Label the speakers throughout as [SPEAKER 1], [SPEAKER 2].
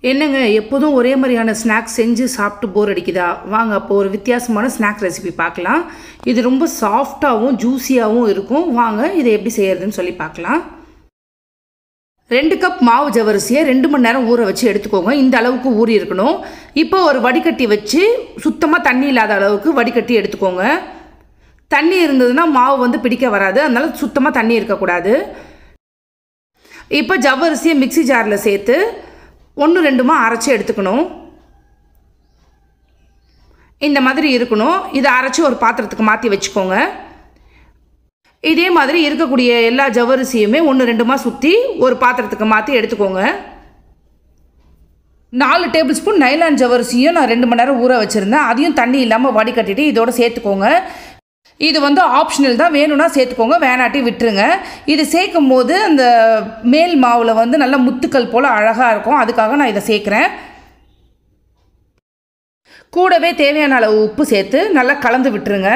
[SPEAKER 1] என்னங்க எப்போதும் ஒரே மாதிரியான ஸ்நாக்ஸ் செஞ்சு சாப்பிட்டு போர் அடிக்குதா வாங்க அப்போ ஒரு வித்தியாசமான ஸ்நாக் ரெசிபி பார்க்கலாம் இது ரொம்ப சாஃப்டாகவும் ஜூஸியாகவும் இருக்கும் வாங்க இதை எப்படி செய்யறதுன்னு சொல்லி பார்க்கலாம் ரெண்டு கப் மாவு ஜவரிசியை ரெண்டு மணி நேரம் ஊற வச்சு எடுத்துக்கோங்க இந்த அளவுக்கு ஊறி இருக்கணும் இப்போ ஒரு வடிகட்டி வச்சு சுத்தமாக தண்ணி இல்லாத அளவுக்கு வடிகட்டி எடுத்துக்கோங்க தண்ணி இருந்ததுன்னா மாவு வந்து பிடிக்க வராது அதனால சுத்தமாக தண்ணி இருக்கக்கூடாது இப்போ ஜவ்வரிசியை மிக்ஸி ஜாரில் சேர்த்து ஒன்று ரெண்டுமா அரைச்சி எடுத்துக்கணும் இந்த மாதிரி இருக்கணும் இதை அரைச்சி ஒரு பாத்திரத்துக்கு மாற்றி வச்சுக்கோங்க இதே மாதிரி இருக்கக்கூடிய எல்லா ஜவ்வரிசியுமே ஒன்று ரெண்டுமா சுற்றி ஒரு பாத்திரத்துக்கு மாற்றி எடுத்துக்கோங்க நாலு டேபிள் ஸ்பூன் நைலான் ஜவ்வரிசியும் நான் ரெண்டு மணி நேரம் ஊற வச்சுருந்தேன் அதையும் தண்ணி இல்லாமல் வடிகட்டிட்டு இதோட சேர்த்துக்கோங்க இது வந்து ஆப்ஷனல் தான் வேணும்னா சேர்த்துக்கோங்க வேணாட்டி விட்டுருங்க இது சேர்க்கும் போது அந்த மேல் மாவில் வந்து நல்ல முத்துக்கள் போல் அழகாக இருக்கும் அதுக்காக நான் இதை சேர்க்குறேன் கூடவே தேவையான அளவு உப்பு சேர்த்து நல்லா கலந்து விட்டுருங்க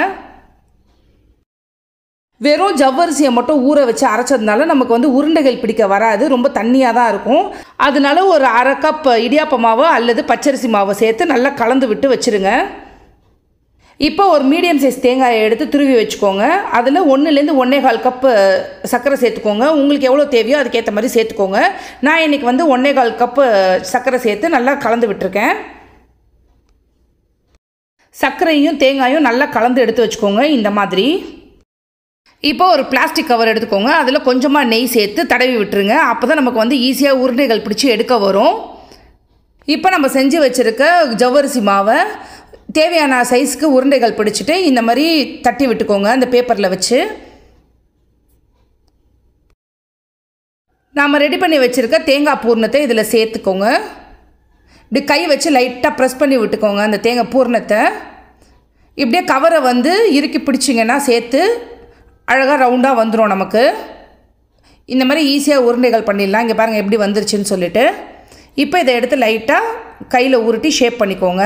[SPEAKER 1] வெறும் ஜவ்வரிசியை மட்டும் ஊற வச்சு அரைச்சதுனால நமக்கு வந்து உருண்டைகள் பிடிக்க வராது ரொம்ப தண்ணியாக தான் இருக்கும் அதனால ஒரு அரை கப் இடியாப்ப மாவு அல்லது பச்சரிசி மாவை சேர்த்து நல்லா கலந்து விட்டு வச்சுருங்க இப்போ ஒரு மீடியம் சைஸ் தேங்காயை எடுத்து துருவி வச்சுக்கோங்க அதில் ஒன்றுலேருந்து ஒன்றே கால் கப்பு சர்க்கரை சேர்த்துக்கோங்க உங்களுக்கு எவ்வளோ தேவையோ அதுக்கேற்ற மாதிரி சேர்த்துக்கோங்க நான் இன்றைக்கி வந்து ஒன்றே கால் கப்பு சர்க்கரை சேர்த்து நல்லா கலந்து விட்டுருக்கேன் சர்க்கரையும் தேங்காயும் நல்லா கலந்து எடுத்து வச்சுக்கோங்க இந்த மாதிரி இப்போ ஒரு பிளாஸ்டிக் கவர் எடுத்துக்கோங்க அதில் கொஞ்சமாக நெய் சேர்த்து தடவி விட்டுருங்க அப்போ தான் நமக்கு வந்து ஈஸியாக உருண்டைகள் பிடிச்சி எடுக்க வரும் இப்போ நம்ம செஞ்சு வச்சுருக்க ஜவ்வரிசி மாவை தேவையான சைஸ்க்கு உருண்டைகள் பிடிச்சிட்டு இந்த மாதிரி தட்டி விட்டுக்கோங்க அந்த பேப்பரில் வச்சு நாம் ரெடி பண்ணி வச்சுருக்க தேங்காய் பூர்ணத்தை இதில் சேர்த்துக்கோங்க இப்படி கை வச்சு லைட்டாக ப்ரெஸ் பண்ணி விட்டுக்கோங்க அந்த தேங்காய் பூர்ணத்தை இப்படியே கவரை வந்து இறுக்கி பிடிச்சிங்கன்னா சேர்த்து அழகாக ரவுண்டாக வந்துடும் நமக்கு இந்த மாதிரி ஈஸியாக உருண்டைகள் பண்ணிடலாம் இங்கே பாருங்கள் எப்படி வந்துருச்சுன்னு சொல்லிட்டு இப்போ இதை எடுத்து லைட்டாக கையில் உருட்டி ஷேப் பண்ணிக்கோங்க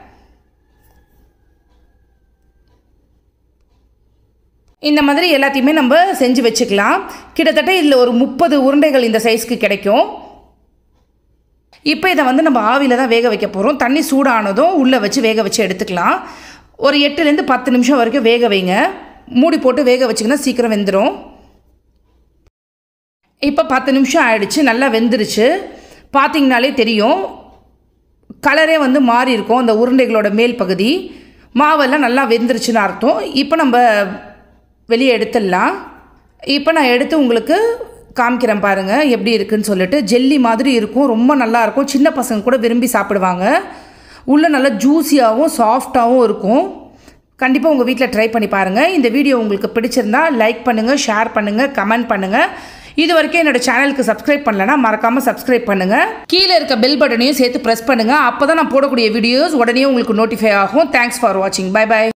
[SPEAKER 1] இந்த மாதிரி எல்லாத்தையுமே நம்ம செஞ்சு வச்சுக்கலாம் கிட்டத்தட்ட இதில் ஒரு முப்பது உருண்டைகள் இந்த சைஸ்க்கு கிடைக்கும் இப்போ இதை வந்து நம்ம ஆவியில் தான் வேக வைக்க போகிறோம் தண்ணி சூடானதும் உள்ளே வச்சு வேக வச்சு எடுத்துக்கலாம் ஒரு எட்டுலேருந்து பத்து நிமிஷம் வரைக்கும் வேக வைங்க மூடி போட்டு வேக வச்சிங்கன்னா சீக்கிரம் வெந்துடும் இப்போ பத்து நிமிஷம் ஆயிடுச்சு நல்லா வெந்துருச்சு பார்த்தீங்கனாலே தெரியும் கலரே வந்து மாறி இருக்கும் அந்த உருண்டைகளோட மேல் பகுதி மாவெல்லாம் நல்லா வெந்துருச்சுன்னு அர்த்தம் இப்போ நம்ம வெளியே எடுத்துடலாம் இப்போ நான் எடுத்து உங்களுக்கு காமிக்கிறேன் பாருங்கள் எப்படி இருக்குன்னு சொல்லிட்டு ஜெல்லி மாதிரி இருக்கும் ரொம்ப நல்லாயிருக்கும் சின்ன பசங்க கூட விரும்பி சாப்பிடுவாங்க உள்ளே நல்லா ஜூஸியாகவும் சாஃப்டாகவும் இருக்கும் கண்டிப்பாக உங்கள் வீட்டில் ட்ரை பண்ணி பாருங்கள் இந்த வீடியோ உங்களுக்கு பிடிச்சிருந்தா லைக் பண்ணுங்கள் ஷேர் பண்ணுங்கள் கமெண்ட் பண்ணுங்கள் இது வரைக்கும் என்னோட சேனலுக்கு சப்ஸ்கிரைப் பண்ணலன்னா மறக்காமல் சப்ஸ்கிரைப் பண்ணுங்கள் கீழே இருக்க பெல் பட்டனையும் சேர்த்து ப்ரெஸ் பண்ணுங்கள் அப்போ தான் நான் போடக்கூடிய வீடியோஸ் உடனே உங்களுக்கு நோட்டிஃபை ஆகும் தேங்க்ஸ் ஃபார் வாட்சிங் பை பை